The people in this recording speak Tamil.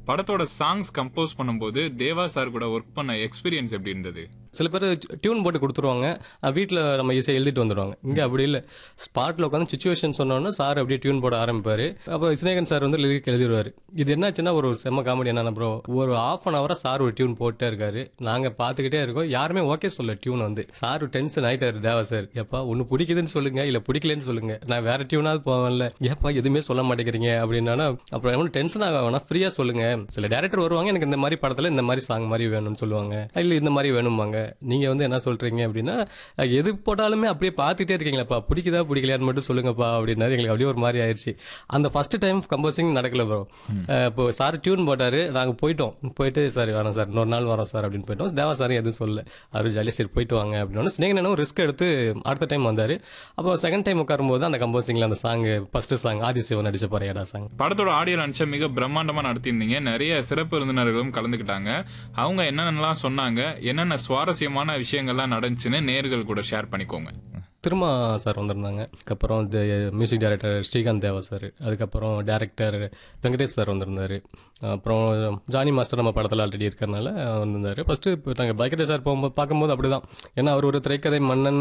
படத்தோட சாங்ஸ் கம்போஸ் பண்ணும்போது தேவா சார் கூட ஒர்க் பண்ண எக்ஸ்பீரியன்ஸ் எப்படி இருந்தது சில பேர் டியூன் போட்டு கொடுத்துருவாங்க வீட்டில் நம்ம ஈஸியாக எழுதிட்டு வந்துடுவாங்க இங்கே அப்படி இல்லை ஸ்பாட்டில் உட்காந்து சுச்சுவேஷன் சொன்னோன்னா சார் அப்படியே டியூன் போட ஆரம்பிப்பார் அப்போ சினேகன் சார் வந்து லிரிக் எழுதிடுவார் இது என்னாச்சுன்னா ஒரு செம்ம காமெடி என்னன்னா ப்ரோ ஒரு ஆஃப் அன் ஹவராக சார் ஒரு டியூன் போட்டே இருக்காரு நாங்கள் பார்த்துக்கிட்டே இருக்கோம் யாருமே ஓகே சொல்ல டியூன் வந்து சார் டென்ஷன் ஆயிட்டாரு தேவா சார் எப்பா ஒன்று பிடிக்குதுன்னு சொல்லுங்க இல்லை பிடிக்கலன்னு சொல்லுங்க நான் வேற டியூனாவது போவேன்ல ஏப்பா எதுவுமே சொல்ல மாட்டேங்கிறீங்க அப்படின்னா அப்புறம் ஒன்றும் டென்ஷன் ஆக வேணா ஃப்ரீயாக சொல்லுங்க சில டேரக்டர் வருவாங்க எனக்கு இந்த மாதிரி படத்தில் இந்த மாதிரி சாங் மாதிரி வேணும்னு சொல்லுவாங்க இல்லை இந்த மாதிரி வேணும்பாங்க நீங்கள் வந்து என்ன சொல்கிறீங்க அப்படின்னா அஹ், எது போட்டாலுமே அப்படியே பார்த்துட்டே இருக்கீங்களாப்பா பிடிக்குதா பிடிக்கலையான்னு மட்டும் சொல்லுங்கப்பா அப்படின்னாரு எங்களுக்கு அப்படியே ஒரு மாதிரி ஆயிடுச்சு அந்த ஃபர்ஸ்ட் டைம் கம்போசிங் நடக்கல ப்ரோ இப்போ சார் டியூன் போட்டாரு நாங்கள் போயிட்டோம் போயிட்டு சார் வேணாம் சார் இன்னொரு நாள் வரோம் சார் அப்படின்னு போயிட்டோம் தேவா சார் எதுவும் சொல்ல அவரு ஜாலியாக சரி போயிட்டு வாங்க அப்படின்னு ஸ்னேகனும் ரிஸ்க் எடுத்து அடுத்த டைம் வந்தார் அப்போ செகண்ட் டைம் உட்காரும்போது அந்த கம்போசிங்கில் அந்த சாங் ஃபர்ஸ்ட் சாங் ஆதிசிவன் நடிச்ச பறையடா சாங் படத்தோட ஆடியோ லான்ச்சை மிக பிரம்மாண்டமா நடத்தியிருந்தீங்க நிறைய சிறப்பு விருந்தினர்களும் கலந்துக்கிட்டாங்க அவங்க என்னென்னலாம் சொன்னாங்க என்னென்ன சுவாரஸ்யமான விஷயங்கள்லாம் நடந்துச்சுன்னு நேர்கள் கூட ஷேர் பண்ணிக்கோங்க திருமா சார் வந்திருந்தாங்க அதுக்கப்புறம் இந்த music director Srikanth Deva sir அதுக்கப்புறம் டேரக்டர் வெங்கடேஷ் சார் வந்திருந்தாரு அப்புறம் ஜானி மாஸ்டர் நம்ம படத்தில் ஆல்ரெடி இருக்கிறனால வந்திருந்தாரு ஃபர்ஸ்ட் நாங்கள் பைக்கரே சார் போகும்போது பார்க்கும்போது அப்படிதான் ஏன்னா அவர் ஒரு திரைக்கதை மன்னன்